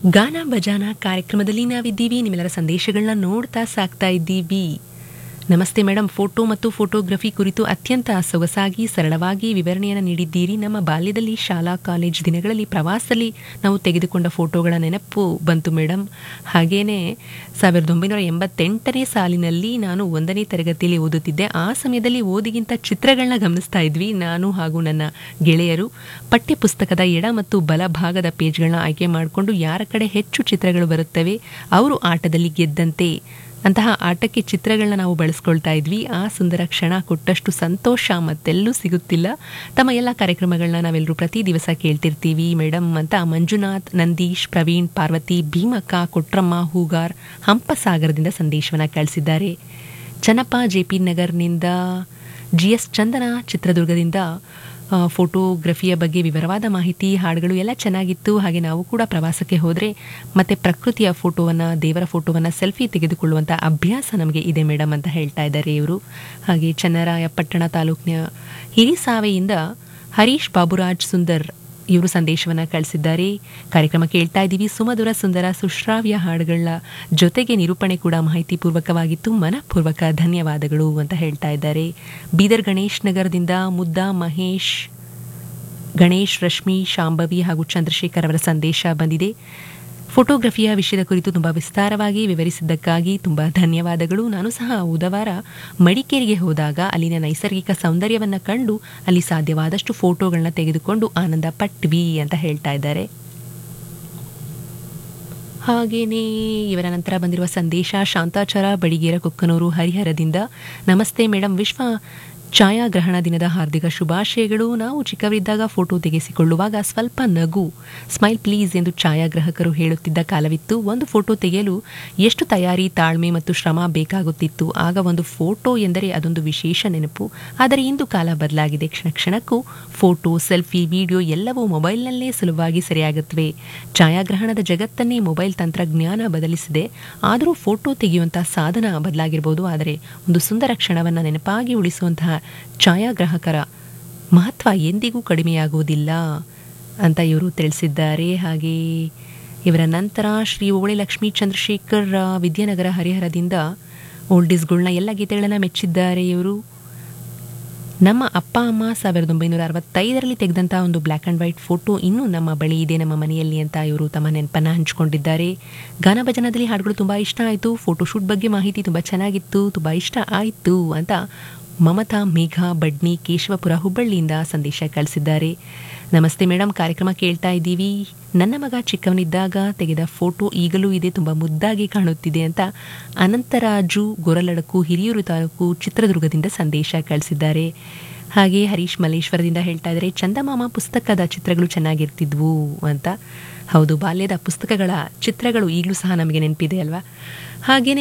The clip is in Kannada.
ಗಾನ ಭಜಾನ ಕಾರ್ಯಕ್ರಮದಲ್ಲಿ ನಾವಿದ್ದೀವಿ ನಿಮ್ಮೆಲ್ಲರ ಸಂದೇಶಗಳನ್ನ ನೋಡ್ತಾ ಸಾಕ್ತಾ ಇದ್ದೀವಿ ನಮಸ್ತೆ ಮೇಡಮ್ ಫೋಟೋ ಮತ್ತು ಫೋಟೋಗ್ರಫಿ ಕುರಿತು ಅತ್ಯಂತ ಸೊಗಸಾಗಿ ಸರಳವಾಗಿ ವಿವರಣೆಯನ್ನು ನೀಡಿದ್ದೀರಿ ನಮ್ಮ ಬಾಲ್ಯದಲ್ಲಿ ಶಾಲಾ ಕಾಲೇಜ್ ದಿನಗಳಲ್ಲಿ ಪ್ರವಾಸದಲ್ಲಿ ನಾವು ತೆಗೆದುಕೊಂಡ ಫೋಟೋಗಳ ನೆನಪು ಬಂತು ಮೇಡಮ್ ಹಾಗೇನೆ ಸಾವಿರದ ಒಂಬೈನೂರ ಎಂಬತ್ತೆಂಟನೇ ಸಾಲಿನಲ್ಲಿ ನಾನು ಒಂದನೇ ತರಗತಿಯಲ್ಲಿ ಓದುತ್ತಿದ್ದೆ ಆ ಸಮಯದಲ್ಲಿ ಓದಿಗಿಂತ ಚಿತ್ರಗಳನ್ನ ಗಮನಿಸ್ತಾ ಇದ್ವಿ ನಾನು ಹಾಗೂ ನನ್ನ ಗೆಳೆಯರು ಪಠ್ಯ ಪುಸ್ತಕದ ಎಡ ಮತ್ತು ಬಲ ಭಾಗದ ಪೇಜ್ಗಳನ್ನ ಆಯ್ಕೆ ಮಾಡಿಕೊಂಡು ಯಾರ ಕಡೆ ಹೆಚ್ಚು ಚಿತ್ರಗಳು ಬರುತ್ತವೆ ಅವರು ಆಟದಲ್ಲಿ ಗೆದ್ದಂತೆ ಅಂತಹ ಆಟಕ್ಕೆ ಚಿತ್ರಗಳನ್ನ ನಾವು ಬಳಸ್ಕೊಳ್ತಾ ಇದ್ವಿ ಆ ಸುಂದರ ಕ್ಷಣ ಕೊಟ್ಟಷ್ಟು ಸಂತೋಷ ಮತ್ತೆಲ್ಲೂ ಸಿಗುತ್ತಿಲ್ಲ ತಮ್ಮ ಎಲ್ಲ ಕಾರ್ಯಕ್ರಮಗಳನ್ನ ನಾವೆಲ್ಲರೂ ಪ್ರತಿ ದಿವಸ ಕೇಳ್ತಿರ್ತೀವಿ ಮೇಡಮ್ ಅಂತ ಮಂಜುನಾಥ್ ನಂದೀಶ್ ಪ್ರವೀಣ್ ಪಾರ್ವತಿ ಭೀಮಕ್ಕ ಕೊಟ್ರಮ್ಮ ಹೂಗಾರ್ ಹಂಪಸಾಗರದಿಂದ ಸಂದೇಶವನ್ನು ಕಳಿಸಿದ್ದಾರೆ ಚನ್ನಪ್ಪ ಜೆ ಪಿ ನಗರ್ನಿಂದ ಜಿ ಎಸ್ ಚಂದನ ಚಿತ್ರದುರ್ಗದಿಂದ ಆ, ಫೋಟೋಗ್ರಫಿಯ ಬಗ್ಗೆ ವಿವರವಾದ ಮಾಹಿತಿ ಹಾಡುಗಳು ಎಲ್ಲ ಚೆನ್ನಾಗಿತ್ತು ಹಾಗೆ ನಾವು ಕೂಡ ಪ್ರವಾಸಕ್ಕೆ ಹೋದರೆ ಮತ್ತೆ ಪ್ರಕೃತಿಯ ಫೋಟೋವನ್ನು ದೇವರ ಫೋಟೋವನ್ನು ಸೆಲ್ಫಿ ತೆಗೆದುಕೊಳ್ಳುವಂಥ ಅಭ್ಯಾಸ ನಮಗೆ ಇದೆ ಮೇಡಮ್ ಅಂತ ಹೇಳ್ತಾ ಇದ್ದಾರೆ ಇವರು ಹಾಗೆ ಚನ್ನರಾಯಪಟ್ಟಣ ತಾಲೂಕಿನ ಹಿರಿಸಾವೆಯಿಂದ ಹರೀಶ್ ಬಾಬುರಾಜ್ ಸುಂದರ್ ಇವರು ಸಂದೇಶವನ್ನು ಕಳಿಸಿದ್ದಾರೆ ಕಾರ್ಯಕ್ರಮ ಕೇಳ್ತಾ ಇದ್ದೀವಿ ಸುಮಧುರ ಸುಂದರ ಸುಶ್ರಾವ್ಯ ಹಾಡುಗಳ ಜೊತೆಗೆ ನಿರೂಪಣೆ ಕೂಡ ಮಾಹಿತಿಪೂರ್ವಕವಾಗಿತ್ತು ಮನಪೂರ್ವಕ ಧನ್ಯವಾದಗಳು ಅಂತ ಹೇಳ್ತಾ ಇದ್ದಾರೆ ಬೀದರ್ ಗಣೇಶ್ ನಗರದಿಂದ ಮುದ್ದಾ ಮಹೇಶ್ ಗಣೇಶ್ ರಶ್ಮಿ ಶಾಂಭವಿ ಹಾಗೂ ಚಂದ್ರಶೇಖರ್ ಅವರ ಸಂದೇಶ ಬಂದಿದೆ ಫೋಟೋಗ್ರಫಿಯ ವಿಷಯದ ಕುರಿತು ತುಂಬ ವಿಸ್ತಾರವಾಗಿ ವಿವರಿಸಿದ್ದಕ್ಕಾಗಿ ತುಂಬ ಧನ್ಯವಾದಗಳು ನಾನು ಸಹ ಬುಧವಾರ ಮಡಿಕೇರಿಗೆ ಹೋದಾಗ ಅಲ್ಲಿನ ನೈಸರ್ಗಿಕ ಸೌಂದರ್ಯವನ್ನು ಕಂಡು ಅಲ್ಲಿ ಸಾಧ್ಯವಾದಷ್ಟು ಫೋಟೋಗಳನ್ನ ತೆಗೆದುಕೊಂಡು ಆನಂದ ಪಟ್ವಿ ಅಂತ ಹೇಳ್ತಾ ಇದ್ದಾರೆ ಹಾಗೇನೇ ಇವರ ನಂತರ ಬಂದಿರುವ ಸಂದೇಶ ಶಾಂತಾಚಾರ ಬಡಿಗೇರ ಕೊಕ್ಕನೂರು ಹರಿಹರದಿಂದ ನಮಸ್ತೆ ಮೇಡಮ್ ವಿಶ್ವ ಛಾಯಾಗ್ರಹಣ ದಿನದ ಹಾರ್ದಿಕ ಶುಭಾಶಯಗಳು ನಾವು ಚಿಕ್ಕವರಿದ್ದಾಗ ಫೋಟೋ ತೆಗೆಸಿಕೊಳ್ಳುವಾಗ ಸ್ವಲ್ಪ ನಗು ಸ್ಮೈಲ್ ಪ್ಲೀಸ್ ಎಂದು ಛಾಯಾಗ್ರಾಹಕರು ಹೇಳುತ್ತಿದ್ದ ಕಾಲವಿತ್ತು ಒಂದು ಫೋಟೋ ತೆಗೆಯಲು ಎಷ್ಟು ತಯಾರಿ ತಾಳ್ಮೆ ಮತ್ತು ಶ್ರಮ ಬೇಕಾಗುತ್ತಿತ್ತು ಆಗ ಒಂದು ಫೋಟೋ ಎಂದರೆ ಅದೊಂದು ವಿಶೇಷ ನೆನಪು ಆದರೆ ಇಂದು ಕಾಲ ಬದಲಾಗಿದೆ ಕ್ಷಣ ಕ್ಷಣಕ್ಕೂ ಫೋಟೋ ಸೆಲ್ಫಿ ವಿಡಿಯೋ ಎಲ್ಲವೂ ಮೊಬೈಲ್ನಲ್ಲೇ ಸುಲಭವಾಗಿ ಸರಿಯಾಗುತ್ತವೆ ಛಾಯಾಗ್ರಹಣದ ಜಗತ್ತನ್ನೇ ಮೊಬೈಲ್ ತಂತ್ರಜ್ಞಾನ ಬದಲಿಸಿದೆ ಆದರೂ ಫೋಟೋ ತೆಗೆಯುವಂಥ ಸಾಧನ ಬದಲಾಗಿರ್ಬೋದು ಆದರೆ ಒಂದು ಸುಂದರ ಕ್ಷಣವನ್ನು ನೆನಪಾಗಿ ಉಳಿಸುವಂತಹ ಛಾಯಾಗ್ರಾಹಕರ ಮಹತ್ವ ಎಂದಿಗೂ ಕಡಿಮೆಯಾಗುವುದಿಲ್ಲ ಅಂತ ಇವರು ತಿಳಿಸಿದ್ದಾರೆ ಹಾಗೆ ಇವರ ನಂತರ ಶ್ರೀ ಓಳೆ ಲಕ್ಷ್ಮೀ ಚಂದ್ರಶೇಖರ್ ಆ, ವಿದ್ಯಾನಗರ ಹರಿಹರದಿಂದ ಓಲ್ಡೀಸ್ಗಳನ್ನ ಎಲ್ಲ ಗೀತೆಗಳನ್ನು ಮೆಚ್ಚಿದ್ದಾರೆ ಇವರು ನಮ್ಮ ಅಪ್ಪ ಅಮ್ಮ ಸಾವಿರದ ಒಂಬೈನೂರ ಅರವತ್ತೈದರಲ್ಲಿ ತೆಗೆದಂಥ ಒಂದು ಬ್ಲ್ಯಾಕ್ ಆ್ಯಂಡ್ ವೈಟ್ ಫೋಟೋ ಇನ್ನೂ ನಮ್ಮ ಬಳಿ ಇದೆ ನಮ್ಮ ಮನೆಯಲ್ಲಿ ಅಂತ ಇವರು ತಮ್ಮ ನೆನಪನ್ನು ಹಂಚಿಕೊಂಡಿದ್ದಾರೆ ಗಾನ ಭಜನದಲ್ಲಿ ಹಾಡುಗಳು ತುಂಬ ಇಷ್ಟ ಆಯಿತು ಫೋಟೋಶೂಟ್ ಬಗ್ಗೆ ಮಾಹಿತಿ ತುಂಬ ಚೆನ್ನಾಗಿತ್ತು ತುಂಬ ಇಷ್ಟ ಆಯಿತು ಅಂತ ಮಮತಾ ಮೇಘ ಬಡ್ನಿ ಕೇಶವಪುರ ಹುಬ್ಬಳ್ಳಿಯಿಂದ ಸಂದೇಶ ಕಳಿಸಿದ್ದಾರೆ ನಮಸ್ತೆ ಮೇಡಮ್ ಕಾರ್ಯಕ್ರಮ ಕೇಳ್ತಾ ಇದ್ದೀವಿ ನನ್ನ ಮಗ ಚಿಕ್ಕವನಿದ್ದಾಗ ತೆಗೆದ ಫೋಟೋ ಈಗಲೂ ಇದೆ ತುಂಬ ಮುದ್ದಾಗಿ ಕಾಣುತ್ತಿದೆ ಅಂತ ಅನಂತರಾಜು ಗೊರಲಡಕು ಹಿರಿಯೂರು ತಾಲೂಕು ಚಿತ್ರದುರ್ಗದಿಂದ ಸಂದೇಶ ಕಳಿಸಿದ್ದಾರೆ ಹಾಗೆ ಹರೀಶ್ ಮಲ್ಲೇಶ್ವರದಿಂದ ಹೇಳ್ತಾ ಇದ್ದಾರೆ ಚಂದಮಾಮ ಪುಸ್ತಕದ ಚಿತ್ರಗಳು ಚೆನ್ನಾಗಿರ್ತಿದ್ವು ಅಂತ ಹೌದು ಬಾಲ್ಯದ ಪುಸ್ತಕಗಳ ಚಿತ್ರಗಳು ಈಗಲೂ ಸಹ ನಮಗೆ ನೆನಪಿದೆ ಅಲ್ವಾ ಹಾಗೇನೆ